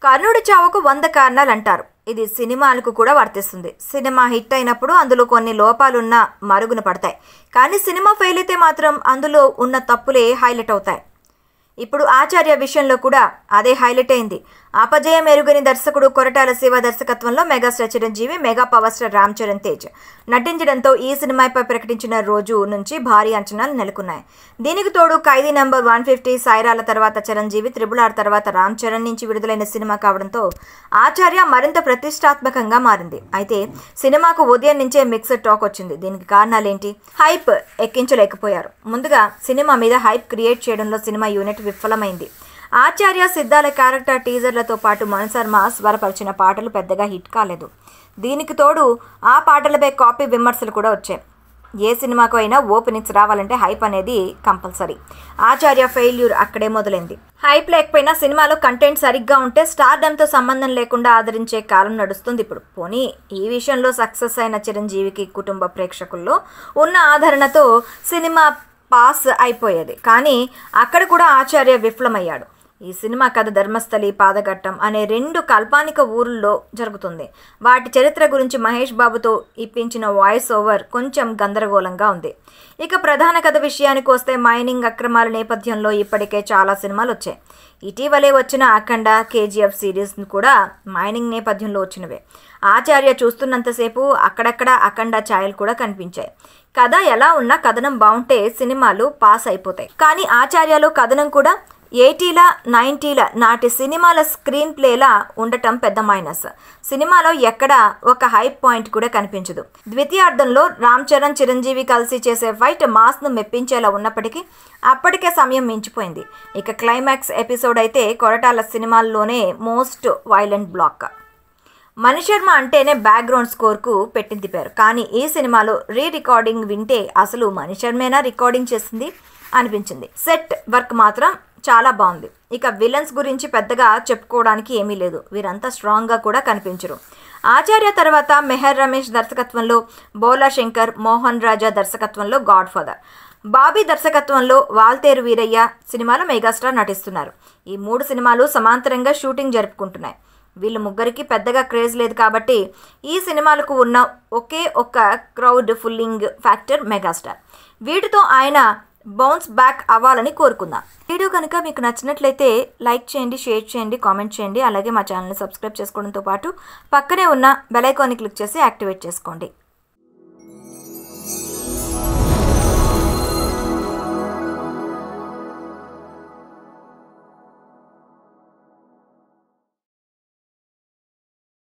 కర్ణుడి చావుకు వంద కారణాలు అంటారు ఇది సినిమాలకు కూడా వర్తిస్తుంది సినిమా హిట్ అయినప్పుడు అందులో కొన్ని లోపాలున్న మరుగున పడతాయి కానీ సినిమా ఫెయిల్ అయితే మాత్రం అందులో ఉన్న తప్పులే హైలైట్ అవుతాయి ఇప్పుడు ఆచార్య విషయంలో కూడా అదే హైలైట్ అయింది అపజయం ఎరుగని దర్శకుడు కొరటాల శివ దర్శకత్వంలో megastar Chiranjeevi mega power star Ram Charan Tej నటించడంతో ఈ సినిమాపై ప్రకటించిన రోజు నుంచి భారీ అంచనాలు నెలకొన్నాయి దీనికి తోడు ఖైదీ నంబర్ వన్ ఫిఫ్టీ సాయిరాల తర్వాత చిరంజీవి త్రిబుల్ ఆర్ తర్వాత రామ్ చరణ్ నుంచి విడుదలైన సినిమా కావడంతో ఆచార్య మరింత ప్రతిష్టాత్మకంగా మారింది అయితే సినిమాకు ఉదయం నుంచే మిక్స్డ్ టాక్ వచ్చింది దీనికి కారణాలేంటి హైప్ ఎక్కించలేకపోయారు ముందుగా సినిమా మీద హైప్ క్రియేట్ చేయడంలో సినిమా యూనిట్ విఫలమైంది ఆచార్య సిద్ధాల క్యారెక్టర్ టీజర్లతో పాటు మణిశర్మ స్వరపరిచిన పాటలు పెద్దగా హిట్ కాలేదు దీనికి తోడు ఆ పాటలపై కాపీ విమర్శలు కూడా వచ్చాయి ఏ సినిమాకు అయినా ఓపెనింగ్స్ రావాలంటే హైప్ అనేది కంపల్సరీ ఆచార్య ఫెయిల్యూర్ అక్కడే మొదలైంది హైప్ లేకపోయినా సినిమాలో కంటెంట్ సరిగ్గా ఉంటే స్టార్డమ్తో సంబంధం లేకుండా ఆదరించే కాలం నడుస్తుంది ఇప్పుడు పోనీ ఈ విషయంలో సక్సెస్ అయిన చిరంజీవికి కుటుంబ ప్రేక్షకుల్లో ఉన్న ఆదరణతో సినిమా పాస్ అయిపోయేది కానీ అక్కడ కూడా ఆచార్య విఫలమయ్యాడు ఈ సినిమా కథ ధర్మస్థలి పాదఘట్టం అనే రెండు కాల్పానిక ఊరుల్లో జరుగుతుంది వాటి చరిత్ర గురించి మహేష్ బాబుతో ఇప్పించిన వాయిస్ ఓవర్ కొంచెం గందరగోళంగా ఉంది ఇక ప్రధాన కథ విషయానికి వస్తే మైనింగ్ అక్రమాల నేపథ్యంలో ఇప్పటికే చాలా సినిమాలు వచ్చాయి ఇటీవలే వచ్చిన అఖండ కేజీఎఫ్ సిరీస్ కూడా మైనింగ్ నేపథ్యంలో వచ్చినవే ఆచార్య చూస్తున్నంతసేపు అక్కడక్కడ అఖండ ఛాయలు కూడా కనిపించాయి కథ ఎలా ఉన్నా కథనం బాగుంటే సినిమాలు పాస్ అయిపోతాయి కానీ ఆచార్యలో కథనం కూడా ఎయిటీల నైంటీల నాటి సినిమాల స్క్రీన్ ప్లేలా ఉండటం పెద్ద మైనస్ సినిమాలో ఎక్కడ ఒక హైప్ పాయింట్ కూడా కనిపించదు ద్వితీయార్థంలో రామ్ చరణ్ చిరంజీవి కలిసి చేసే ఫైట్ మాస్ను మెప్పించేలా ఉన్నప్పటికీ అప్పటికే సమయం మించిపోయింది ఇక క్లైమాక్స్ ఎపిసోడ్ అయితే కొరటాల సినిమాల్లోనే మోస్ట్ వైలెంట్ బ్లాక్ మణిశర్మ అంటేనే బ్యాక్గ్రౌండ్ స్కోర్కు పెట్టింది పేరు కానీ ఈ సినిమాలో రీ రికార్డింగ్ వింటే అసలు మణిశర్మేనా రికార్డింగ్ చేసింది అనిపించింది సెట్ వర్క్ మాత్రం చాలా బాగుంది ఇక విలన్స్ గురించి పెద్దగా చెప్పుకోవడానికి ఏమీ లేదు వీరంతా స్ట్రాంగ్గా కూడా కనిపించరు ఆచార్య తర్వాత మెహర్ రమేష్ దర్శకత్వంలో బోలా శంకర్ మోహన్ రాజా దర్శకత్వంలో గాడ్ ఫాదర్ బాబీ దర్శకత్వంలో వాల్తేరు వీరయ్య సినిమాలో మెగాస్టార్ నటిస్తున్నారు ఈ మూడు సినిమాలు సమాంతరంగా షూటింగ్ జరుపుకుంటున్నాయి వీళ్ళు ముగ్గురికి పెద్దగా క్రేజ్ లేదు కాబట్టి ఈ సినిమాలకు ఉన్న ఒకే ఒక్క క్రౌడ్ ఫుల్లింగ్ ఫ్యాక్టర్ మెగాస్టార్ వీటితో ఆయన బౌన్స్ బ్యాక్ అవ్వాలని కోరుకుందాం వీడియో కనుక మీకు నచ్చినట్లయితే లైక్ చేయండి షేర్ చేయండి కామెంట్ చేయండి అలాగే మా ఛానల్ని సబ్స్క్రైబ్ చేసుకోవడంతో పాటు పక్కనే ఉన్న బెల్ ఐకాన్ని క్లిక్ చేసి యాక్టివేట్ చేసుకోండి